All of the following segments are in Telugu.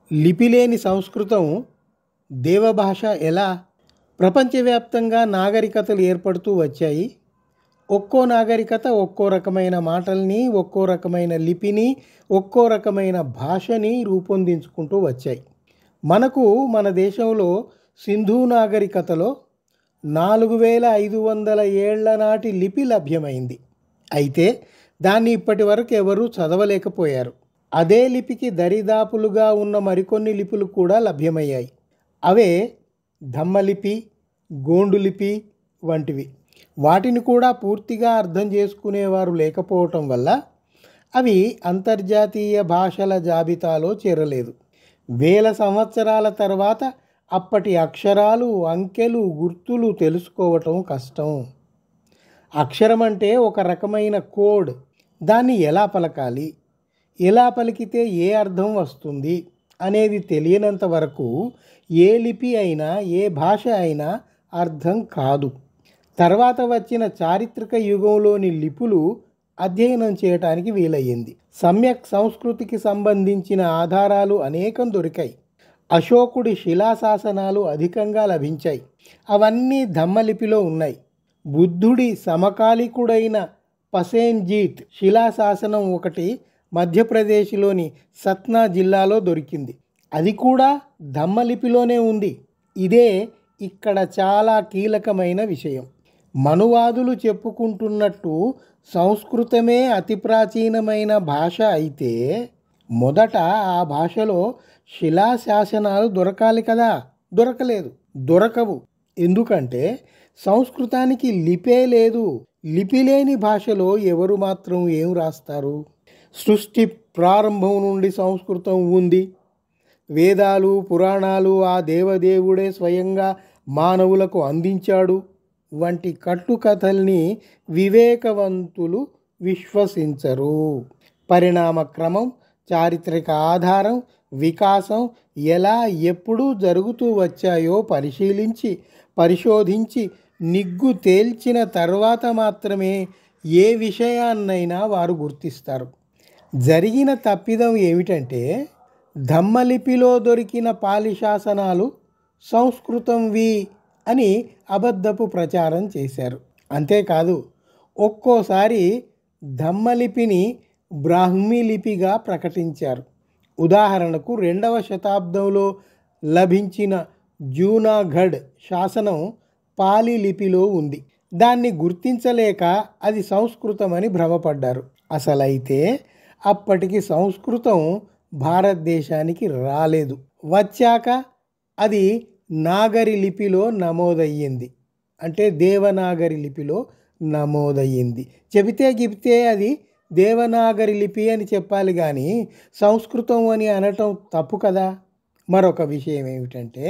లిపిలేని సంస్కృతం దేవభాష ఎలా ప్రపంచవ్యాప్తంగా నాగరికతలు ఏర్పడుతూ వచ్చాయి ఒక్కో నాగరికత ఒక్కో రకమైన మాటల్ని ఒక్కో రకమైన లిపిని ఒక్కో రకమైన భాషని రూపొందించుకుంటూ వచ్చాయి మనకు మన దేశంలో సింధు నాగరికతలో నాలుగు వేల ఐదు వందల ఏళ్ల నాటి లిపి లభ్యమైంది అయితే దాన్ని ఇప్పటి వరకు ఎవరూ చదవలేకపోయారు అదే లిపికి దరిదాపులుగా ఉన్న మరికొన్ని లిపులు కూడా లభ్యమయ్యాయి అవే ధమ్మలిపి గోండులిపి వంటివి వాటిని కూడా పూర్తిగా అర్థం చేసుకునేవారు లేకపోవటం వల్ల అవి అంతర్జాతీయ భాషల జాబితాలో చేరలేదు వేల సంవత్సరాల తర్వాత అప్పటి అక్షరాలు అంకెలు గుర్తులు తెలుసుకోవటం కష్టం అక్షరం అంటే ఒక రకమైన కోడ్ దాన్ని ఎలా పలకాలి ఎలా పలికితే ఏ అర్థం వస్తుంది అనేది తెలియనంత వరకు ఏ లిపి అయినా ఏ భాష అయినా అర్థం కాదు తర్వాత వచ్చిన చారిత్రక యుగంలోని లిపులు అధ్యయనం చేయటానికి వీలయ్యింది సమ్యక్ సంస్కృతికి సంబంధించిన ఆధారాలు అనేకం దొరికాయి అశోకుడి శిలాశాసనాలు అధికంగా లభించాయి అవన్నీ ధమ్మలిపిలో ఉన్నాయి బుద్ధుడి సమకాలీకుడైన పసేన్జీత్ శిలాశాసనం ఒకటి మధ్యప్రదేశ్లోని సత్నా జిల్లాలో దొరికింది అది కూడా ధమ్మలిపిలోనే ఉంది ఇదే ఇక్కడ చాలా కీలకమైన విషయం మనువాదులు చెప్పుకుంటున్నట్టు సంస్కృతమే అతి ప్రాచీనమైన భాష అయితే మొదట ఆ భాషలో శిలాశాసనాలు దొరకాలి కదా దొరకలేదు దొరకవు ఎందుకంటే సంస్కృతానికి లిపే లేదు లిపి లేని భాషలో ఎవరు మాత్రం ఏం రాస్తారు సృష్టి ప్రారంభం నుండి సంస్కృతం ఉంది వేదాలు పురాణాలు ఆ దేవదేవుడే స్వయంగా మానవులకు అందించాడు వంటి కట్టుకథల్ని వివేకవంతులు విశ్వసించరు పరిణామ క్రమం చారిత్రక ఆధారం వికాసం ఎలా ఎప్పుడు జరుగుతూ వచ్చాయో పరిశీలించి పరిశోధించి నిగ్గు తేల్చిన తర్వాత మాత్రమే ఏ విషయాన్నైనా వారు గుర్తిస్తారు జరిగిన తప్పిదం ఏమిటంటే ధమ్మలిపిలో దొరికిన పాలి శాసనాలు సంస్కృతంవి అని అబద్ధపు ప్రచారం చేశారు అంతేకాదు ఒక్కోసారి ధమ్మలిపిని బ్రాహ్మీ లిపిగా ప్రకటించారు ఉదాహరణకు రెండవ శతాబ్దంలో లభించిన జూనాగఢ్ శాసనం పాలి లిపిలో ఉంది దాన్ని గుర్తించలేక అది సంస్కృతమని భ్రమపడ్డారు అసలైతే అప్పటికి సంస్కృతం భారతదేశానికి రాలేదు వచ్చాక అది నాగరి లిపిలో నమోదయ్యింది అంటే దేవనాగరి లిపిలో నమోదయ్యింది చెబితే గిబితే అది దేవనాగరి లిపి అని చెప్పాలి కానీ సంస్కృతం అని అనటం తప్పు కదా మరొక విషయం ఏమిటంటే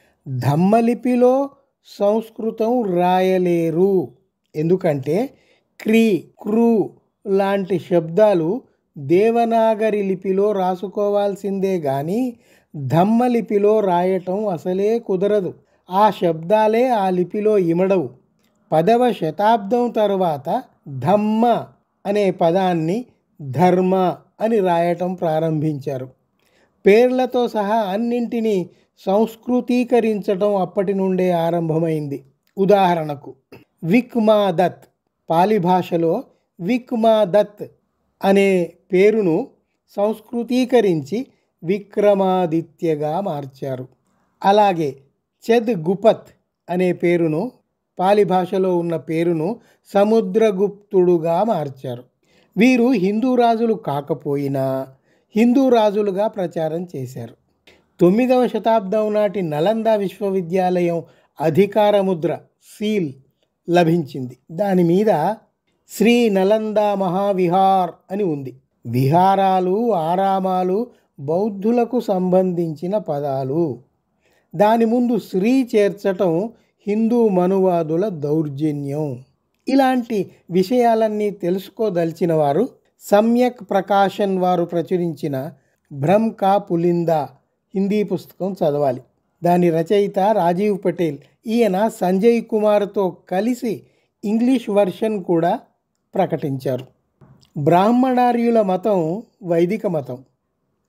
ధమ్మలిపిలో సంస్కృతం రాయలేరు ఎందుకంటే క్రీ క్రూ లాంటి శబ్దాలు దేవనాగరి లిపిలో రాసుకోవాల్సిందే కానీ ధమ్మలిపిలో రాయటం అసలే కుదరదు ఆ శబ్దాలే ఆ లిపిలో ఇమడవు పదవ శతాబ్దం తర్వాత ధమ్మ అనే పదాన్ని ధర్మ అని రాయటం ప్రారంభించారు పేర్లతో సహా అన్నింటినీ సంస్కృతీకరించటం అప్పటి నుండే ఆరంభమైంది ఉదాహరణకు విక్మాదత్ పాలి భాషలో విక్మాదత్ అనే పేరును సంస్కృతీకరించి విక్రమాదిత్యగా మార్చారు అలాగే చెద్ గుపత్ అనే పేరును పాలి భాషలో ఉన్న పేరును సముద్రగుప్తుడుగా మార్చారు వీరు హిందూ రాజులు కాకపోయినా హిందూ రాజులుగా ప్రచారం చేశారు తొమ్మిదవ శతాబ్దం నాటి నలంద విశ్వవిద్యాలయం అధికార ముద్ర సీల్ లభించింది దాని మీద శ్రీ నలంద మహావిహార్ అని ఉంది విహారాలు ఆరామాలు బౌద్ధులకు సంబంధించిన పదాలు దాని ముందు శ్రీ చేర్చటం హిందూ మనువాదుల దౌర్జన్యం ఇలాంటి విషయాలన్నీ తెలుసుకోదలిచిన వారు సమ్యక్ ప్రకాశన్ వారు ప్రచురించిన భ్రమ్ కా పులిందా హిందీ పుస్తకం చదవాలి దాని రచయిత రాజీవ్ పటేల్ ఈయన సంజయ్ కుమార్తో కలిసి ఇంగ్లీష్ వర్షన్ కూడా ప్రకటించారు బ్రాహ్మణార్యుల మతం వైదిక మతం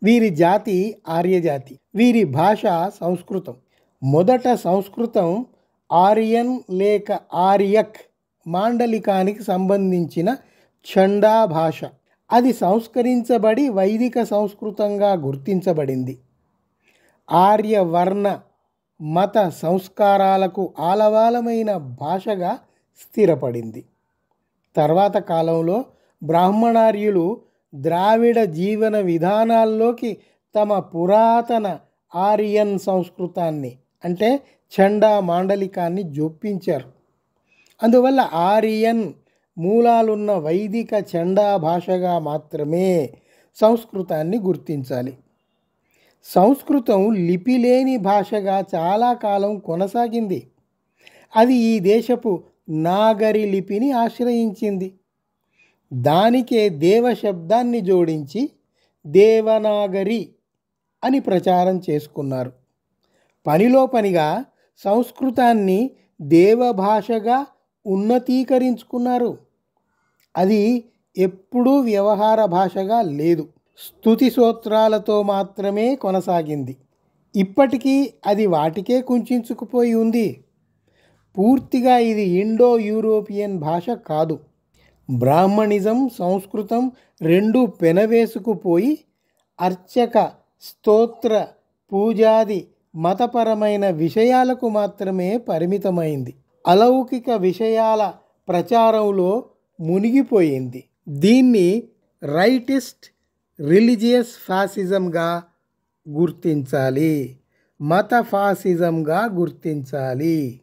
వీరి జాతి ఆర్యజాతి వీరి భాష సంస్కృతం మొదట సంస్కృతం ఆర్యన్ లేక ఆర్యక్ మాండలికానికి సంబంధించిన ఛండా భాష అది సంస్కరించబడి వైదిక సంస్కృతంగా గుర్తించబడింది ఆర్యవర్ణ మత సంస్కారాలకు ఆలవాలమైన భాషగా స్థిరపడింది తర్వాత కాలంలో బ్రాహ్మణార్యులు ద్రావిడ జీవన విధానాల్లోకి తమ పురాతన ఆర్యన్ సంస్కృతాన్ని అంటే చండా మాండలికాన్ని జొప్పించారు అందువల్ల ఆర్యన్ మూలాలున్న వైదిక చండా భాషగా మాత్రమే సంస్కృతాన్ని గుర్తించాలి సంస్కృతం లిపిలేని భాషగా చాలా కాలం కొనసాగింది అది ఈ దేశపు నాగరి లిపిని ఆశ్రయించింది దానికే దేవ శబ్దాన్ని జోడించి దేవనాగరి అని ప్రచారం చేసుకున్నారు పనిలో పనిగా సంస్కృతాన్ని దేవభాషగా ఉన్నతీకరించుకున్నారు అది ఎప్పుడూ వ్యవహార భాషగా లేదు స్తుతి సూత్రాలతో మాత్రమే కొనసాగింది ఇప్పటికీ అది వాటికే కుంచుకుపోయి ఉంది పూర్తిగా ఇది ఇండో యూరోపియన్ భాష కాదు బ్రాహ్మణిజం సంస్కృతం రెండు పెనవేసుకుపోయి అర్చక స్తోత్ర పూజాది మతపరమైన విషయాలకు మాత్రమే పరిమితమైంది అలౌకిక విషయాల ప్రచారంలో మునిగిపోయింది దీన్ని రైటిస్ట్ రిలీజియస్ ఫాసిజంగా గుర్తించాలి మత ఫాసిజంగా గుర్తించాలి